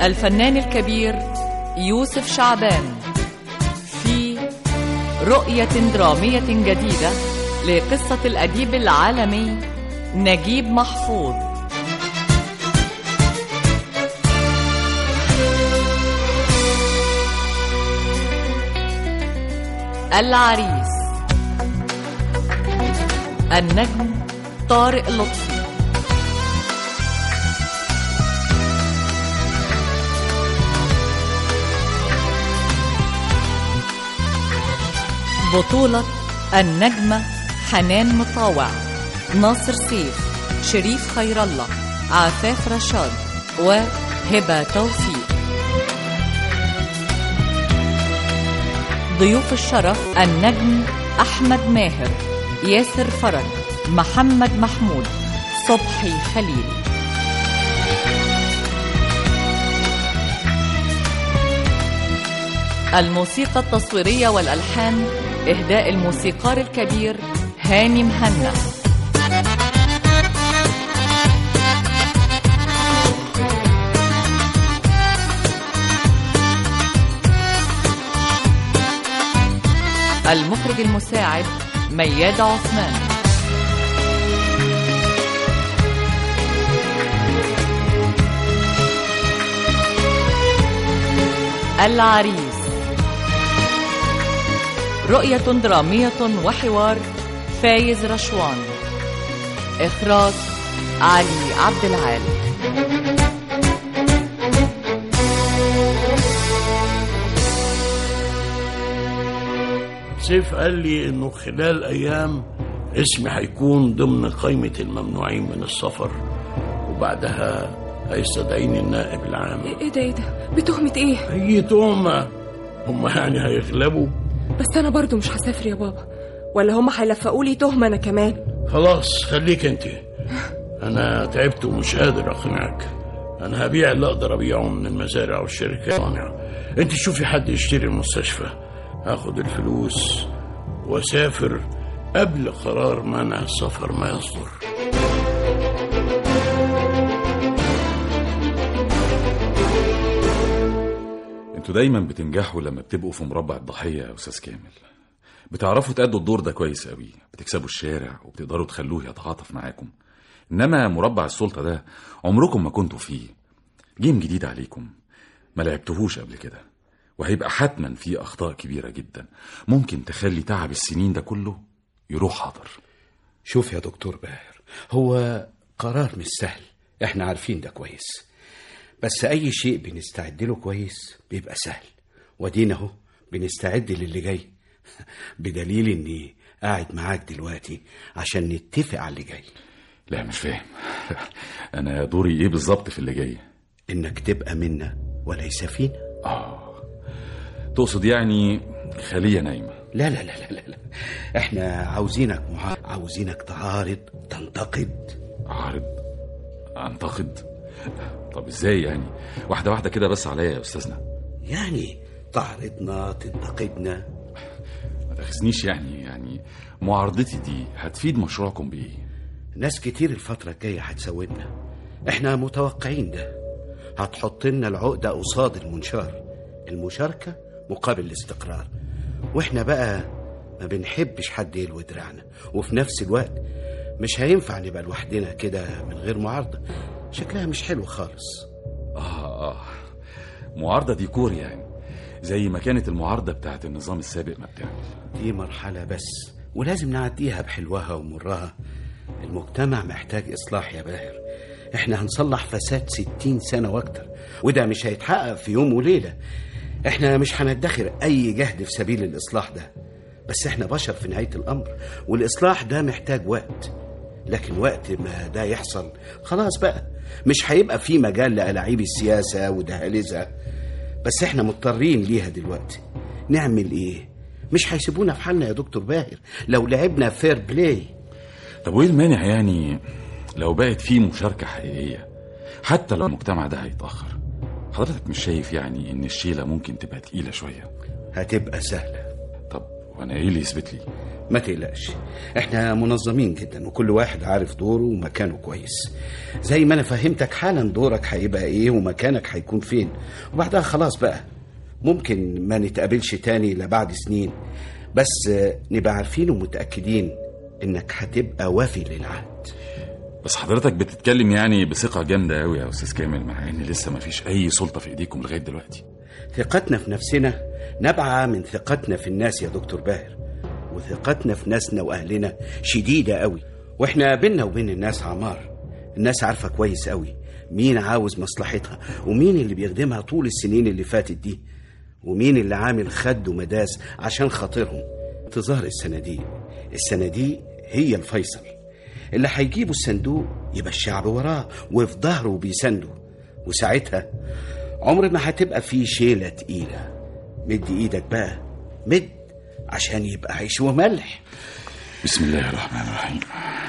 الفنان الكبير يوسف شعبان في رؤية درامية جديدة لقصة الأديب العالمي نجيب محفوظ العريس النجم طارق لطفي بطولة النجمة حنان مطاوع ناصر سيف شريف خير الله عفاف رشاد وهبة توفيق ضيوف الشرف النجم أحمد ماهر ياسر فرج محمد محمود صبحي خليل الموسيقى التصويرية والألحان إهداء الموسيقار الكبير هاني مهنا المخرج المساعد مياد عثمان العريس رؤية درامية وحوار فايز رشوان إخراج علي عبد العال سيف قال لي انه خلال ايام اسمي هيكون ضمن قائمة الممنوعين من السفر وبعدها هيستدعيني النائب العام ايه ده ايه ده بتهمة ايه اي تهمة هم يعني هيغلبوا بس انا برضو مش هسافر يا بابا ولا هم هيلفقوا لي تهمة انا كمان خلاص خليك انت انا تعبت ومش قادر اقنعك انا هبيع اللي اقدر ابيعه من المزارع والشركات انت شوفي حد يشتري المستشفى هاخد الفلوس واسافر قبل قرار منع السفر ما يصدر انتوا دايما بتنجحوا لما بتبقوا في مربع الضحية يا أستاذ كامل بتعرفوا تأدوا الدور ده كويس قوي بتكسبوا الشارع وبتقدروا تخلوه يتعاطف معاكم إنما مربع السلطة ده عمركم ما كنتوا فيه جيم جديد عليكم ما لعبتهوش قبل كده وهيبقى حتما فيه أخطاء كبيرة جدا ممكن تخلي تعب السنين ده كله يروح حاضر شوف يا دكتور باهر هو قرار مش سهل احنا عارفين ده كويس بس اي شيء بنستعد له كويس بيبقى سهل ودينا اهو بنستعد للي جاي بدليل اني قاعد معاك دلوقتي عشان نتفق على اللي جاي لا مش فاهم أنا دوري إيه بالظبط في اللي جاي انك تبقى منا وليس فينا آه تقصد يعني خلية نايمة لا لا لا لا لا, لا. احنا عاوزينك مع... عاوزينك تعارض تنتقد عارض أنتقد طب إزاي يعني واحدة واحدة كده بس عليا يا أستاذنا يعني تعرضنا تنتقدنا ما تاخذنيش يعني يعني معارضتي دي هتفيد مشروعكم بإيه ناس كتير الفترة الجاية هتساومنا احنا متوقعين ده هتحط لنا العقدة قصاد المنشار المشاركة مقابل الاستقرار واحنا بقى ما بنحبش حد يلوي دراعنا وفي نفس الوقت مش هينفع نبقى لوحدنا كده من غير معارضة شكلها مش حلو خالص آه آه معارضة ديكور يعني زي ما كانت المعارضة بتاعت النظام السابق ما بتعمل دي مرحلة بس ولازم نعديها بحلوها ومرها المجتمع محتاج إصلاح يا باهر احنا هنصلح فساد ستين سنة واكتر وده مش هيتحقق في يوم وليلة احنا مش هندخر اي جهد في سبيل الاصلاح ده بس احنا بشر في نهاية الامر والاصلاح ده محتاج وقت لكن وقت ما ده يحصل خلاص بقى مش هيبقى في مجال لألاعيب السياسة ودهاليزها بس احنا مضطرين ليها دلوقتي نعمل ايه مش هيسيبونا في حالنا يا دكتور باهر لو لعبنا فير بلاي طب وإيه المانع يعني لو بقت في مشاركة حقيقية حتى لو المجتمع ده هيتأخر حضرتك مش شايف يعني إن الشيلة ممكن تبقى تقيلة شوية هتبقى سهلة طب وانا ايه اللي يثبت لي ما تقلقش احنا منظمين جدا وكل واحد عارف دوره ومكانه كويس زي ما انا فهمتك حالا دورك هيبقى ايه ومكانك هيكون فين وبعدها خلاص بقى ممكن ما نتقابلش تاني لبعد سنين بس آه، نبقى عارفين ومتأكدين انك هتبقى وافي للعهد بس حضرتك بتتكلم يعني بثقه جامده قوي يا استاذ كامل مع ان لسه ما فيش اي سلطه في ايديكم لغايه دلوقتي ثقتنا في نفسنا نبعة من ثقتنا في الناس يا دكتور باهر وثقتنا في ناسنا وأهلنا شديدة قوي وإحنا بينا وبين الناس عمار الناس عارفة كويس قوي مين عاوز مصلحتها ومين اللي بيخدمها طول السنين اللي فاتت دي ومين اللي عامل خد ومداس عشان خاطرهم انتظار الصناديق الصناديق هي الفيصل اللي هيجيبوا الصندوق يبقى الشعب وراه وفي ظهره بيسنده وساعتها عمر ما هتبقى في شيلة تقيلة مد ايدك بقى مد عشان يبقى عيش وملح بسم الله الرحمن الرحيم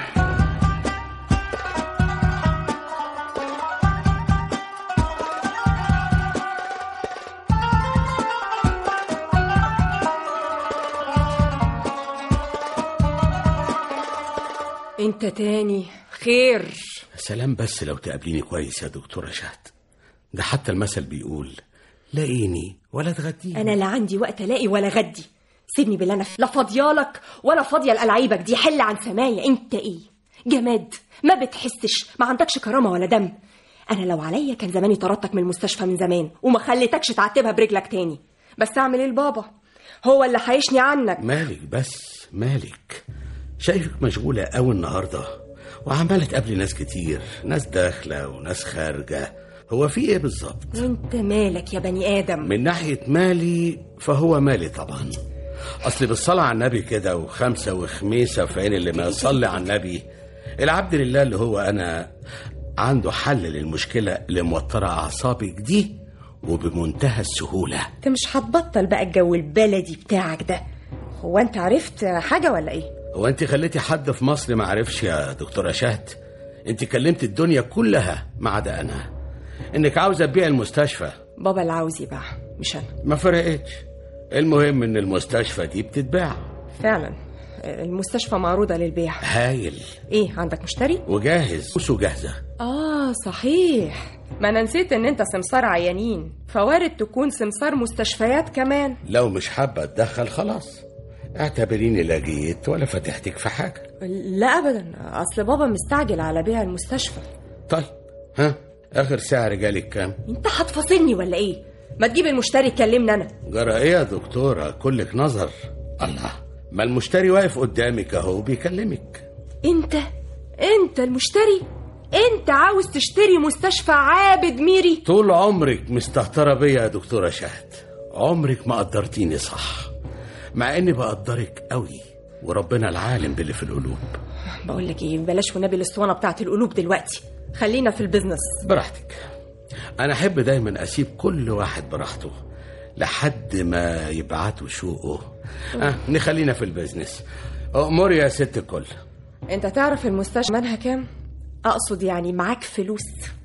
انت تاني خير سلام بس لو تقابليني كويس يا دكتورة شهد ده حتى المثل بيقول لاقيني ولا تغديني انا لا عندي وقت الاقي ولا غدي سيبني بالله انا لا فاضيالك ولا فاضيه لألعيبك دي حل عن سمايا انت ايه جماد ما بتحسش ما عندكش كرامه ولا دم انا لو عليا كان زماني طردتك من المستشفى من زمان وما خليتكش تعتبها برجلك تاني بس اعمل ايه البابا هو اللي حيشني عنك مالك بس مالك شايفك مشغولة قوي النهاردة وعمالة تقابلي ناس كتير ناس داخلة وناس خارجة هو في ايه بالظبط وانت مالك يا بني ادم من ناحية مالي فهو مالي طبعا أصل بالصلاة على النبي كده وخمسة وخميسة في عين اللي ما يصلي على النبي العبد لله اللي هو أنا عنده حل للمشكلة اللي موترة أعصابك دي وبمنتهى السهولة انت مش هتبطل بقى الجو البلدي بتاعك ده هو انت عرفت حاجه ولا ايه هو أنت خليتي حد في مصر ما عرفش يا دكتورة شهد أنت كلمت الدنيا كلها ما عدا أنا إنك عاوزة تبيع المستشفى بابا اللي عاوز يباع مش انا ما فرقتش المهم إن المستشفى دي بتتباع فعلا المستشفى معروضه للبيع هايل ايه عندك مشتري وجاهز فلوسه جاهزة اه صحيح ما انا نسيت ان انت سمسار عيانين فوارد تكون سمسار مستشفيات كمان لو مش حابة اتدخل خلاص اعتبريني لا جيت ولا فتحتك في حاجة لا ابدا اصل بابا مستعجل على بيع المستشفى طيب ها اخر سعر جالك كام انت هتفاصلني ولا ايه ما تجيب المشتري تكلمني انا جرى ايه يا دكتورة كلك نظر الله ما المشتري واقف قدامك اهو بيكلمك انت انت المشتري انت عاوز تشتري مستشفى عابد ميري طول عمرك مستهترة بيا يا دكتورة شهد عمرك ما قدرتيني صح مع اني بقدرك قوي وربنا العالم باللي في القلوب بقول لك ايه بلاش ونبي الاسطوانه بتاعت القلوب دلوقتي خلينا في البيزنس براحتك انا احب دايما اسيب كل واحد براحته لحد ما يبعتوا شوقه آه نخلينا في البيزنس امور يا ست الكل انت تعرف المستشفى مالها كام اقصد يعني معاك فلوس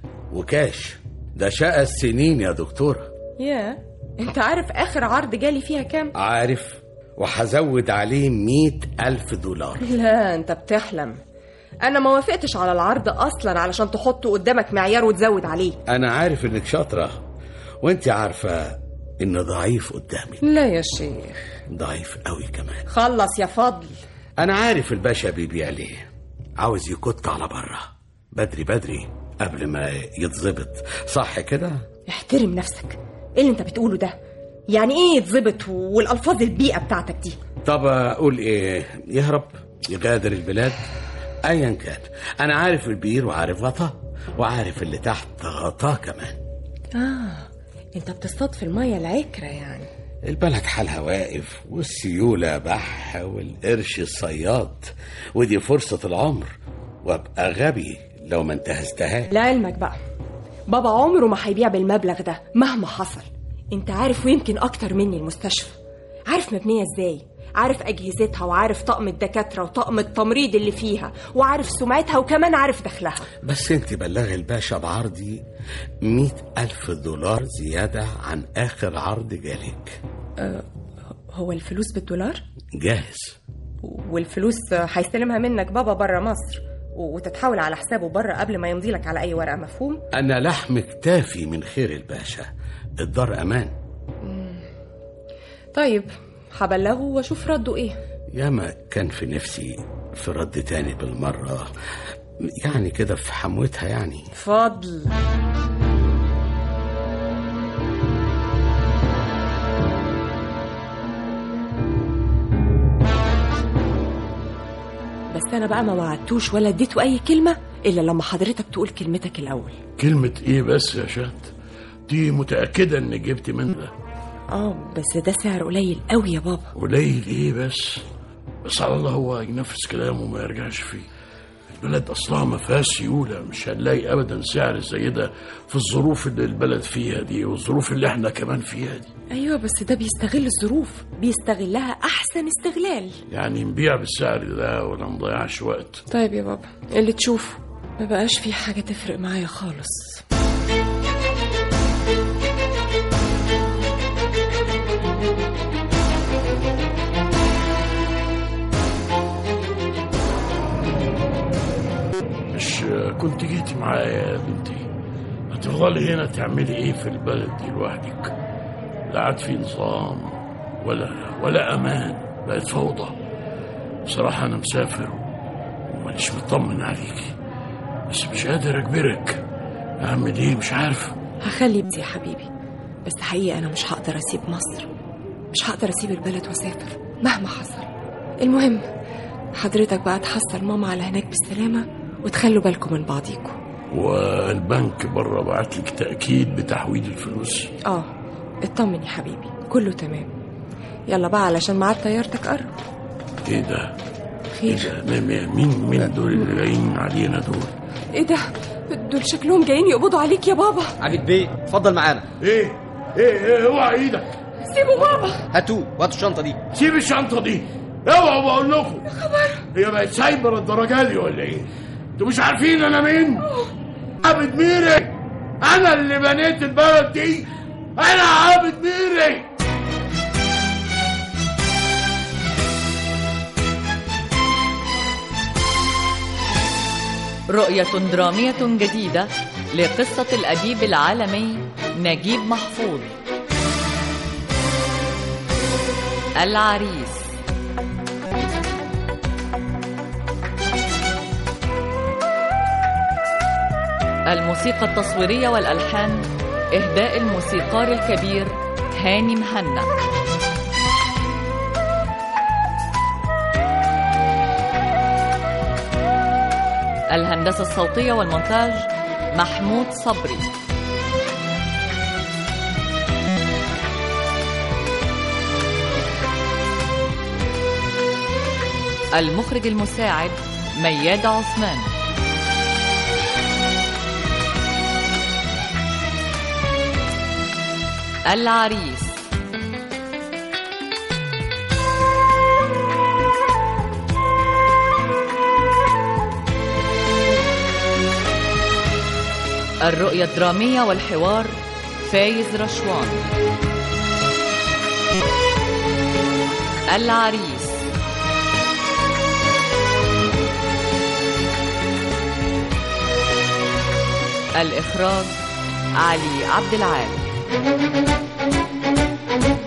وكاش ده شقى السنين يا دكتورة يا انت عارف اخر عرض جالي فيها كام عارف وهزود عليه مئة ألف دولار لا انت بتحلم انا ما وافقتش على العرض اصلا علشان تحطه قدامك معيار وتزود عليه أنا عارف إنك شاطرة وأنت عارفة إن ضعيف قدامك لا يا شيخ ضعيف قوي كمان خلص يا فضل أنا عارف الباشا بيبيع ليه عاوز يكت على بره بدري بدري قبل ما يتظبط صح كده احترم نفسك ايه اللي انت بتقوله ده يعني ايه يتظبط والالفاظ البيئه بتاعتك دي طب أقول إيه يهرب يغادر البلاد أيا كان أنا عارف البير وعارف غطاه وعارف اللي تحت غطاه كمان اه انت بتصطاد في الميه العكره يعني البلد حالها واقف والسيولة بح والقرش الصياد ودي فرصة العمر وابقى غبي لو ما انتهزتهاش لعلمك بقى بابا عمره ما هيبيع بالمبلغ ده مهما حصل انت عارف ويمكن اكتر مني المستشفى عارف مبنيه ازاي عارف اجهزتها وعارف طقم الدكاتره وطقم التمريض اللي فيها وعارف سمعتها وكمان عارف دخلها بس انت بلغي الباشا بعرضي مئة ألف دولار زيادة عن آخر عرض جالك هو الفلوس بالدولار جاهز والفلوس هيستلمها منك بابا بره مصر وتتحول على حسابه بره قبل ما يمضي لك على اي ورقه مفهوم أنا لحم كتافي من خير الباشا الدار أمان طيب هبلغه واشوف رده ايه ياما كان في نفسي في رد تاني بالمرة يعني كده في حموتها يعني فضل بس انا بقى ما وعدتوش ولا اديته اي كلمه الا لما حضرتك تقول كلمتك الاول كلمة ايه بس يا شات دي متأكدة انك جبت منها اه بس ده سعر قليل قوي يا بابا قليل ايه بس بس على الله هو ينفذ كلامه وما يرجعش فيه البلد اصلها ما فيهاش سيوله مش هنلاقي ابدا سعر زي ده في الظروف اللي البلد فيها دي والظروف اللي احنا كمان فيها دي ايوه بس ده بيستغل الظروف بيستغلها احسن استغلال يعني نبيع بالسعر ده ولا نضيعش وقت طيب يا بابا اللي تشوفه ما بقاش في حاجه تفرق معايا خالص مش كنت جيتي معايا يا بنتي هتفضلي هنا تعملي ايه في البلد دي لوحدك لا عاد في نظام ولا ولا امان بقت فوضى بصراحة أنا مسافر ومانيش مطمن عليكي بس مش قادر أجبرك أعمل إيه مش عارف هخلي بنتي يا حبيبي بس حقيقة أنا مش هقدر أسيب مصر مش هقدر أسيب البلد وأسافر مهما حصل المهم حضرتك بقى تحصل ماما على هناك بالسلامة وتخلوا بالكم من بعضيكم والبنك بره بعت لك تأكيد بتحويل الفلوس اه اطمن يا حبيبي كله تمام يلا بقى علشان ميعاد طيارتك قرب إيه ده؟ إيه خير ده؟ مين مين مين دول اللي جايين علينا دول؟ ايه ده دول شكلهم جايين يقبضوا عليك يا بابا عبيد بيه اتفضل معانا إيه؟ إيه إيه اوعى إيدك سيبوا بابا هاتوه وهاتوا الشنطه دي سيب الشنطة دي اوعوا بقول لكم هي بقت سايبر الدرجة دي ولا ايه؟ انتوا مش عارفين انا مين؟ عابد ميري انا اللي بنيت البلد دي انا عابد ميري رؤية درامية جديدة لقصة الأديب العالمي نجيب محفوظ العريس الموسيقى التصويرية والألحان إهداء الموسيقار الكبير هاني مهنا الهندسة الصوتية والمونتاج محمود صبري المخرج المساعد مياد عثمان العريس الرؤية الدرامية والحوار فايز رشوان العريس الإخراج علي عبد العال